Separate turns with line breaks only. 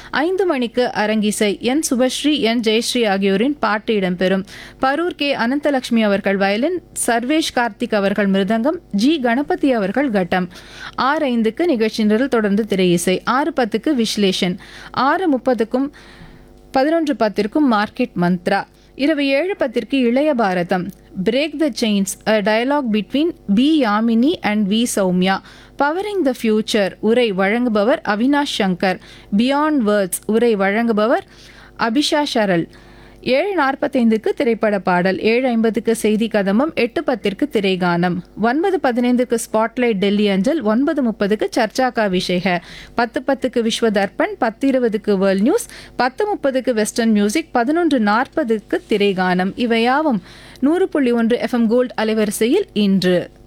ஐந்து மணிக்கு அரங்கிசை என் சுபஸ்ரீ என் ஜெயஸ்ரீ ஆகியோரின் பாட்டு இடம்பெறும் பரூர் கே அனந்தலட்சுமி அவர்கள் வயலின் சர்வேஷ் கார்த்திக் அவர்கள் மிருதங்கம் ஜி கணபதி அவர்கள் கட்டம் ஆறு ஐந்துக்கு நிகழ்ச்சி நிரல் தொடர்ந்து திரை இசை ஆறு பத்துக்கு விஸ்லேஷன் ஆறு முப்பதுக்கும் பதினொன்று பத்திற்கும் மார்க்கெட் மந்த்ரா இரவு ஏழு பத்திற்கு Ilaya Bharatham break the chains a dialogue between B Yamini and V Soumya powering the future உரை வழங்குபவர் அவினாஷ் சங்கர் பியாண்ட் வேர்ட்ஸ் உரை வழங்குபவர் அபிஷா ஷரல் ஏழு நாற்பத்தைந்துக்கு திரைப்பட பாடல் ஏழு ஐம்பதுக்கு செய்தி கதம்பம் எட்டு பத்திற்கு திரைகானம் ஒன்பது பதினைந்துக்கு ஸ்பாட்லைட் டெல்லி அஞ்சல் ஒன்பது முப்பதுக்கு சர்ச்சாக்கா விஷய பத்து பத்துக்கு விஸ்வ தர்ப்பண் பத்து இருபதுக்கு வேர்ல்ட் நியூஸ் பத்து முப்பதுக்கு வெஸ்டர்ன் மியூசிக் பதினொன்று நாற்பதுக்கு திரைகானம் இவையாவும் நூறு புள்ளி ஒன்று எஃப்எம் கோல்ட் அலைவரிசையில் இன்று